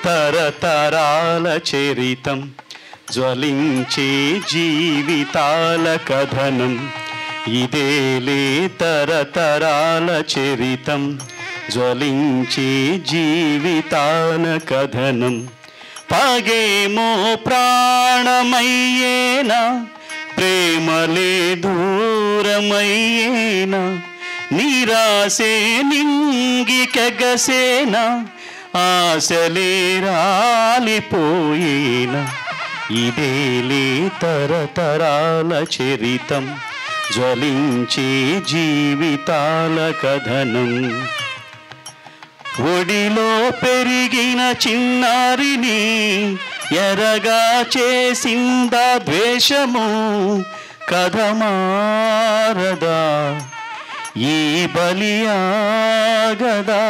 తరతరాల చరితం జ్వలించే జీవితాల కథనం ఇదేలే తరతరాల చరితం జ్వలించే జీవితాల కథనం పగేమో ప్రాణమయ్యేనా ప్రేమలే దూరమయ్యేనా నిరాశే నింగికెగసేనా ఆశలే రాలిపోయేనా ఇదేలే తరతరాల చరితం జ్వలించే జీవితాల కథనం ఒడిలో పెరిగిన చిన్నారిని ఎరగా చేసిందా ద్వేషము కథ మారదా ఈ బలియాగదా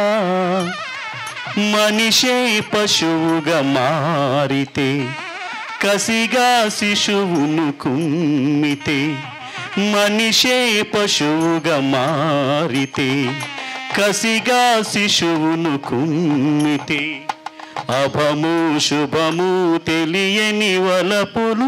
మనిషే పశువుగా మారితే కసిగా శిశువును కుమ్మితే మనిషే పశువుగా మారితే కసిగా శిశువును కుమ్మితే అభము శుభము తెలియని వలపులు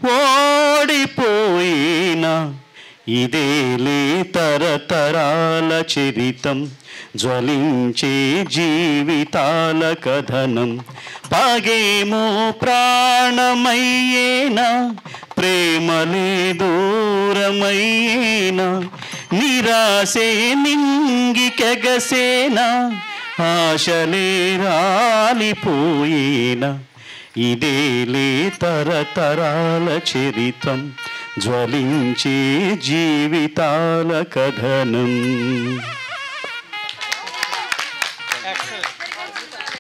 ఓడిపోయినా ఇదేలే తరతరాల చరితం జ్వలించే జీవితాల కథనం పగేమో ప్రాణమయ్యేనా ప్రేమలే దూరమయ్యేనా నిరాశే నింగికెగసేనా ఆశలే రాలిపోయేనా ఇదేలే తరతరాల చరితం జ్వలించే జీవితాల కథనం